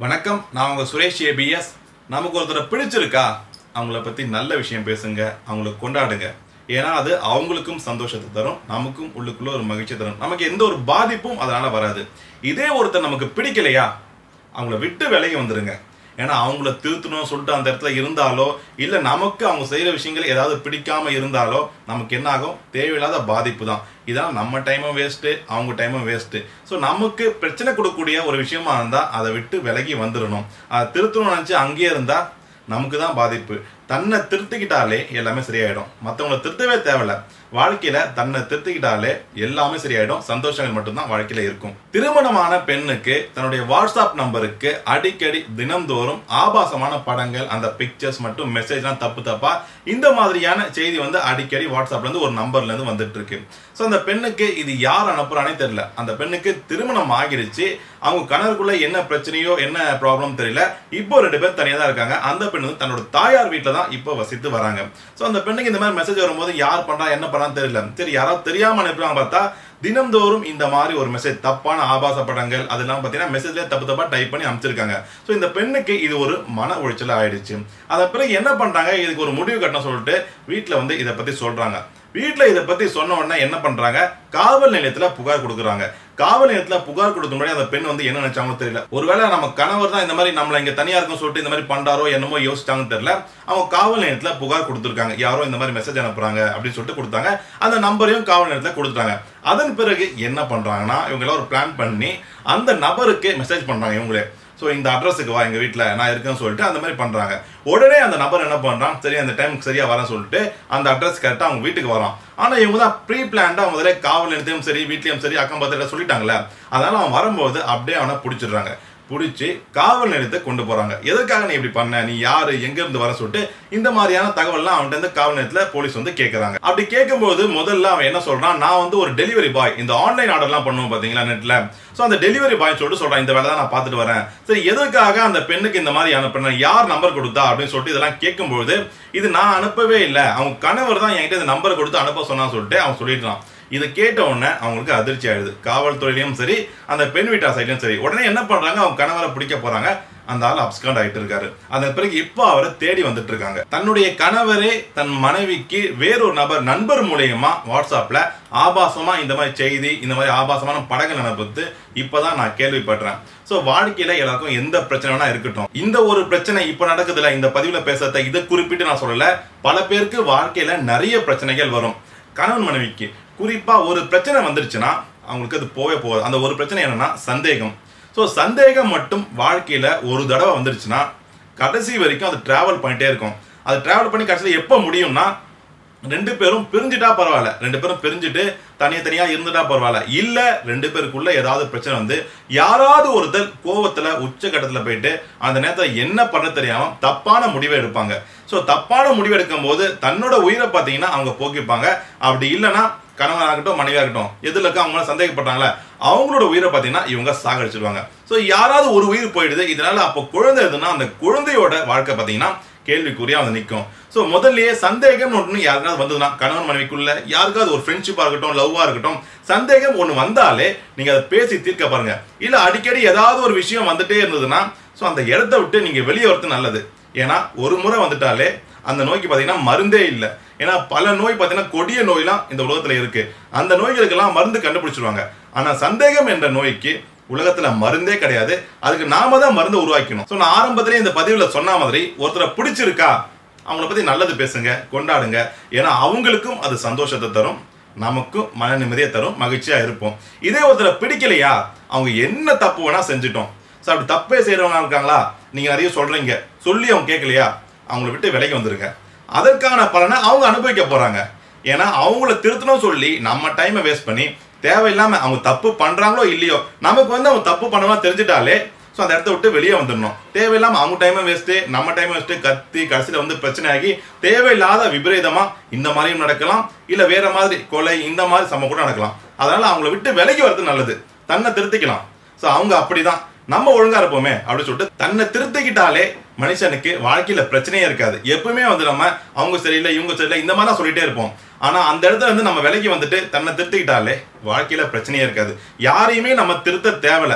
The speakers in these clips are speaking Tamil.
வணக்கம் நான் உங்க சுரேஷ் ஏபிஎஸ் நமக்கு ஒருத்தரை பிடிச்சிருக்கா அவங்கள பத்தி நல்ல விஷயம் பேசுங்க அவங்கள கொண்டாடுங்க ஏன்னா அது அவங்களுக்கும் சந்தோஷத்தை தரும் நமக்கும் உள்ளுக்குள்ள ஒரு மகிழ்ச்சி தரும் நமக்கு எந்த ஒரு பாதிப்பும் அதனால வராது இதே ஒருத்தர் நமக்கு பிடிக்கலையா அவங்கள விட்டு விலகி வந்துருங்க ஏன்னா அவங்கள திருத்தணும் சொல்லிட்டு அந்த இடத்துல இருந்தாலோ இல்லை நமக்கு அவங்க செய்கிற விஷயங்கள் ஏதாவது பிடிக்காம இருந்தாலோ நமக்கு என்ன ஆகும் தேவையில்லாத பாதிப்பு தான் இதான் நம்ம டைமும் வேஸ்ட்டு அவங்க டைமும் வேஸ்ட்டு ஸோ நமக்கு பிரச்சனை கொடுக்கக்கூடிய ஒரு விஷயமா இருந்தால் அதை விட்டு விலகி வந்துடணும் அதை திருத்தணும்னு நினச்சி அங்கேயே இருந்தால் நமக்கு தான் பாதிப்பு தன்னை திருத்திக்கிட்டாலே எல்லாமே சரியாயிடும் மற்றவங்கள திருத்தவே தேவையில்ல வாழ்க்கையில தன்னை திருத்திக்கிட்டாலே எல்லாமே சரியாயிடும் சந்தோஷங்கள் மட்டும்தான் வாழ்க்கையில இருக்கும் திருமணமான பெண்ணுக்கு தன்னுடைய வாட்ஸ்அப் நம்பருக்கு அடிக்கடி தினந்தோறும் ஆபாசமான படங்கள் அந்த பிக்சர்ஸ் மற்றும் மெசேஜ்லாம் தப்பு தப்பா இந்த மாதிரியான செய்தி வந்து அடிக்கடி வாட்ஸ்அப்ல இருந்து ஒரு நம்பர்ல இருந்து வந்துட்டு இருக்கு ஸோ அந்த பெண்ணுக்கு இது யார் அனுப்புறானே தெரியல அந்த பெண்ணுக்கு திருமணம் ஆகிடுச்சு அவங்க கணவருக்குள்ள என்ன பிரச்சனையோ என்ன ப்ராப்ளம் தெரியல இப்போ ரெண்டு பேர் தனியாக தான் இருக்காங்க அந்த பெண் வந்து தன்னோட தாயார் வீட்டில் தான் இப்போ வசித்து வராங்க ஸோ அந்த பெண்ணுக்கு இந்த மாதிரி மெசேஜ் வரும்போது யார் பண்றா என்ன பண்ணான்னு தெரியல சரி யாராவது தெரியாம அனுப்புறாங்க பார்த்தா தினம்தோறும் இந்த மாதிரி ஒரு மெசேஜ் தப்பான ஆபாச படங்கள் அதெல்லாம் பார்த்தீங்கன்னா மெசேஜ்ல தப்பு தப்பா டைப் பண்ணி அமைச்சிருக்காங்க ஸோ இந்த பெண்ணுக்கு இது ஒரு மன உளைச்சல் ஆயிடுச்சு அதன் பிறகு என்ன பண்றாங்க இதுக்கு ஒரு முடிவு கட்டணும் சொல்லிட்டு வீட்டில் வந்து இதை பத்தி சொல்றாங்க வீட்டில் இதை பத்தி சொன்ன உடனே என்ன பண்றாங்க காவல் நிலையத்துல புகார் கொடுக்குறாங்க காவல் நிலையத்துல புகார் கொடுத்த முன்னாடி அந்த பெண் வந்து என்ன நினைச்சாங்களோ தெரியல ஒருவேளை நம்ம கணவர் தான் இந்த மாதிரி நம்மள இங்க தனியா இருக்கும் சொல்லிட்டு இந்த மாதிரி பண்றாரோ என்னமோ யோசிச்சாங்கன்னு தெரியல அவங்க காவல் நிலையத்துல புகார் கொடுத்துருக்காங்க யாரோ இந்த மாதிரி மெசேஜ் அனுப்புறாங்க அப்படின்னு சொல்லிட்டு கொடுத்தாங்க அந்த நம்பரையும் காவல் நிலையத்துல கொடுத்துட்டாங்க அதன் பிறகு என்ன பண்றாங்கன்னா இவங்க எல்லாம் ஒரு பிளான் பண்ணி அந்த நபருக்கு மெசேஜ் பண்றாங்க இவங்களே ஸோ இந்த அட்ரஸுக்கு வா எங்கள் வீட்டில் நான் இருக்கேன்னு சொல்லிட்டு அந்த மாதிரி பண்ணுறாங்க உடனே அந்த நபர் என்ன பண்ணுறான் சரி அந்த டைமுக்கு சரியாக வரேன்னு சொல்லிட்டு அந்த அட்ரஸ் கரெக்டாக அவங்க வீட்டுக்கு வரான் ஆனால் இவங்க தான் ப்ரீ பிளான்டாக முதல்ல காவல் நிலையத்தையும் சரி வீட்லேயும் சரி அக்கம் பக்கத்தில் சொல்லிட்டாங்களே அதனால அவன் வரும்போது அப்படியே அவனை பிடிச்சிடுறாங்க பிடிச்சி காவல் நிலையத்தை கொண்டு போறாங்க எதற்காக நீ இப்படி பண்ண நீ யாரு எங்க இருந்து வர சொல்லிட்டு இந்த மாதிரியான தகவல்லாம் அவன்கிட்ட இருந்து காவல் நிலையத்துல போலீஸ் வந்து கேட்கறாங்க அப்படி கேட்கும்போது முதல்ல அவன் என்ன சொல்றான் நான் வந்து ஒரு டெலிவரி பாய் இந்த ஆன்லைன் ஆர்டர்லாம் பண்ணுவோம் பாத்தீங்களா நெட்ல ஸோ அந்த டெலிவரி பாய் சொல்லிட்டு சொல்றான் இந்த வேலை தான் நான் பார்த்துட்டு வரேன் சரி எதற்காக அந்த பெண்ணுக்கு இந்த மாதிரி அனுப்புறேன் யார் நம்பர் கொடுத்தா அப்படின்னு சொல்லிட்டு இதெல்லாம் கேட்கும்போது இது நான் அனுப்பவே இல்லை அவங்க கணவர் தான் என்கிட்ட இந்த நம்பர் கொடுத்து அனுப்ப சொன்னான்னு சொல்லிட்டு அவன் சொல்லிட்டான் இதை கேட்ட உடனே அவங்களுக்கு அதிர்ச்சி ஆயிடுது காவல்துறையிலையும் சரி அந்த பெண் வீட்டார் சைட்லையும் சரி உடனே என்ன பண்றாங்க அவங்க கணவரை பிடிக்க போறாங்க அந்த ஆள் அப்ஸ்காண்ட் ஆயிட்டு இருக்காரு அதன் பிறகு இப்போ அவரை தேடி வந்துட்டு இருக்காங்க தன்னுடைய கணவரே தன் மனைவிக்கு வேறொரு நபர் நண்பர் மூலியமா வாட்ஸ்அப்ல ஆபாசமா இந்த மாதிரி செய்தி இந்த மாதிரி ஆபாசமான படங்கள் அனுப்புறது இப்பதான் நான் கேள்விப்படுறேன் ஸோ வாழ்க்கையில எல்லாருக்கும் எந்த பிரச்சனை வேணா இருக்கட்டும் இந்த ஒரு பிரச்சனை இப்போ நடக்குதுல இந்த பதிவுல பேசுறத இதை குறிப்பிட்டு நான் சொல்லல பல பேருக்கு வாழ்க்கையில நிறைய பிரச்சனைகள் வரும் கணவன் மனைவிக்கு குறிப்பா ஒரு பிரச்சனை வந்துருச்சுன்னா அவங்களுக்கு அது போவே போகாது அந்த ஒரு பிரச்சனை என்னன்னா சந்தேகம் ஸோ சந்தேகம் மட்டும் வாழ்க்கையில ஒரு தடவை வந்துருச்சுன்னா கடைசி வரைக்கும் அது டிராவல் பண்ணிட்டே இருக்கும் அது டிராவல் பண்ணி கடைசியில் எப்போ முடியும்னா ரெண்டு பேரும் பிரிஞ்சுட்டா பரவாயில்ல ரெண்டு பேரும் பிரிஞ்சுட்டு தனித்தனியா இருந்துட்டா பரவாயில்ல இல்ல ரெண்டு பேருக்குள்ள ஏதாவது பிரச்சனை வந்து யாராவது ஒருத்தர் கோவத்துல உச்சகட்டத்துல போயிட்டு அந்த நேரத்துல என்ன பண்ண தெரியாம தப்பான முடிவை எடுப்பாங்க ஸோ தப்பான முடிவு எடுக்கும் போது தன்னோட உயிரை பார்த்தீங்கன்னா அவங்க போக்கிப்பாங்க அப்படி இல்லைன்னா கணவனாகட்டும் மனைவியாகட்டும் எதில் இருக்க அவங்க சந்தேகப்பட்டாங்களே அவங்களோட உயிரை பார்த்தீங்கன்னா இவங்க சாகடிச்சிருவாங்க ஸோ யாராவது ஒரு உயிர் போயிடுது இதனால அப்போ குழந்தை எதுனா அந்த குழந்தையோட வாழ்க்கை பார்த்தீங்கன்னா கேள்விக்குறியா வந்து நிற்கும் ஸோ முதல்லயே சந்தேகம் ஒன்று யாருக்காவது வந்ததுன்னா கணவன் மனைவிக்குள்ள யாருக்காவது ஒரு ஃப்ரெண்ட்ஷிப்பாக இருக்கட்டும் லவ்வாக இருக்கட்டும் சந்தேகம் ஒன்று வந்தாலே நீங்கள் அதை பேசி தீர்க்க பாருங்க இல்லை அடிக்கடி ஏதாவது ஒரு விஷயம் வந்துட்டே இருந்ததுன்னா ஸோ அந்த இடத்த விட்டு நீங்கள் வெளியே வரது நல்லது ஏன்னா ஒரு முறை வந்துட்டாலே அந்த நோய்க்கு பார்த்தீங்கன்னா மருந்தே இல்லை ஏன்னா பல நோய் பார்த்தீங்கன்னா கொடிய நோயெல்லாம் இந்த உலகத்தில் இருக்கு அந்த நோய்களுக்கெல்லாம் மருந்து கண்டுபிடிச்சிருவாங்க ஆனால் சந்தேகம் என்ற நோய்க்கு உலகத்துல மருந்தே கிடையாது அதுக்கு நாம தான் மருந்து உருவாக்கணும் ஸோ நான் ஆரம்பத்திலே இந்த பதிவுல சொன்ன மாதிரி ஒருத்தரை பிடிச்சிருக்கா அவங்கள பத்தி நல்லது பேசுங்க கொண்டாடுங்க ஏன்னா அவங்களுக்கும் அது சந்தோஷத்தை தரும் நமக்கும் மன நிம்மதியை தரும் மகிழ்ச்சியா இருப்போம் இதே ஒருத்தரை பிடிக்கலையா அவங்க என்ன தப்பு வேணா செஞ்சுட்டோம் ஸோ அப்படி தப்பே செய்யறவங்க இருக்காங்களா நீங்க நிறைய சொல்றீங்க சொல்லி அவங்க கேட்கலையா அவங்கள விட்டு விலைக்கு வந்துருங்க அதற்கான பலனை அவங்க அனுபவிக்க போறாங்க ஏன்னா அவங்கள திருத்தணும் சொல்லி நம்ம டைமை வேஸ்ட் பண்ணி தேவையில்லாம அவங்க தப்பு பண்றாங்களோ இல்லையோ நமக்கு வந்து அவங்க தப்பு பண்ணலாம் தெரிஞ்சுட்டாலே ஸோ அந்த இடத்த விட்டு வெளியே வந்துடணும் தேவையில்லாம அவங்க டைமை வேஸ்ட்டு நம்ம டைமை வேஸ்ட்டு கத்தி கடைசியில் வந்து பிரச்சனை ஆகி தேவையில்லாத விபரீதமா இந்த மாதிரியும் நடக்கலாம் இல்லை வேற மாதிரி கொலை இந்த மாதிரி சம கூட நடக்கலாம் அதனால அவங்கள விட்டு விலகி வர்றது நல்லது தன்னை திருத்திக்கலாம் ஸோ அவங்க அப்படிதான் நம்ம ஒழுங்கா இருப்போமே அப்படின்னு சொல்லிட்டு தன்னை திருத்திக்கிட்டாலே மனுஷனுக்கு வாழ்க்கையில பிரச்சனையே இருக்காது எப்பவுமே வந்து நம்ம அவங்க சரியில்லை இவங்க சரியில்லை இந்த மாதிரி தான் சொல்லிட்டே இருப்போம் ஆனா அந்த இடத்துல இருந்து நம்ம விலகி வந்துட்டு தன்னை திருத்திக்கிட்டாலே வாழ்க்கையில பிரச்சனையே இருக்காது யாரையுமே நம்ம திருத்த தேவையில்ல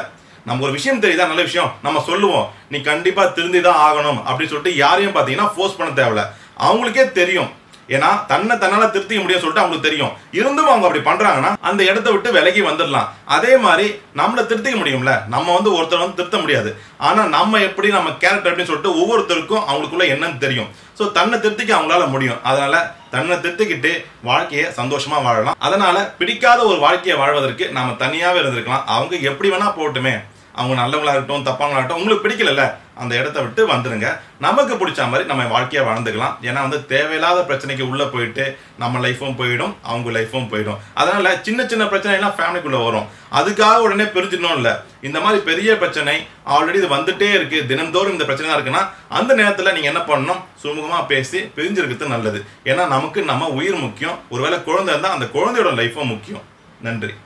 நமக்கு ஒரு விஷயம் தெரியுதா நல்ல விஷயம் நம்ம சொல்லுவோம் நீ கண்டிப்பா திருந்தி தான் ஆகணும் அப்படின்னு சொல்லிட்டு யாரையும் பார்த்தீங்கன்னா ஃபோர்ஸ் பண்ண தேவையில்ல அவங்களுக்கே தெரியும் ஏன்னா தன்னை தன்னால திருத்திக்க முடியும் சொல்லிட்டு அவங்களுக்கு தெரியும் இருந்தும் அவங்க அப்படி பண்றாங்கன்னா அந்த இடத்த விட்டு விலகி வந்துடலாம் அதே மாதிரி நம்மளை திருத்திக்க முடியும்ல நம்ம வந்து ஒருத்தர் வந்து திருத்த முடியாது ஆனா நம்ம எப்படி நம்ம கேரக்டர் அப்படின்னு சொல்லிட்டு ஒவ்வொருத்தருக்கும் அவங்களுக்குள்ள என்னன்னு தெரியும் ஸோ தன்னை திருத்திக்க அவங்களால முடியும் அதனால தன்னை திருத்திக்கிட்டு வாழ்க்கையை சந்தோஷமா வாழலாம் அதனால பிடிக்காத ஒரு வாழ்க்கையை வாழ்வதற்கு நாம தனியாவே இருந்திருக்கலாம் அவங்க எப்படி வேணா போகட்டுமே அவங்க நல்லவங்களா இருக்கட்டும் தப்பாங்களா இருக்கட்டும் உங்களுக்கு பிடிக்கலல்ல அந்த இடத்த விட்டு வந்துருங்க நமக்கு பிடிச்ச மாதிரி நம்ம வாழ்க்கையை வாழ்ந்துக்கலாம் ஏன்னா வந்து தேவையில்லாத பிரச்சனைக்கு உள்ள போயிட்டு நம்ம லைஃபும் போயிடும் அவங்க லைஃபும் போயிடும் அதனால சின்ன சின்ன பிரச்சனை எல்லாம் ஃபேமிலிக்குள்ள வரும் அதுக்காக உடனே பிரிஞ்சிடணும் இல்ல இந்த மாதிரி பெரிய பிரச்சனை ஆல்ரெடி இது வந்துட்டே இருக்கு தினந்தோறும் இந்த பிரச்சனை தான் இருக்குன்னா அந்த நேரத்துல நீங்க என்ன பண்ணணும் சுமூகமா பேசி பிரிஞ்சிருக்கிறது நல்லது ஏன்னா நமக்கு நம்ம உயிர் முக்கியம் ஒருவேளை குழந்தை இருந்தா அந்த குழந்தையோட லைஃபும் முக்கியம் நன்றி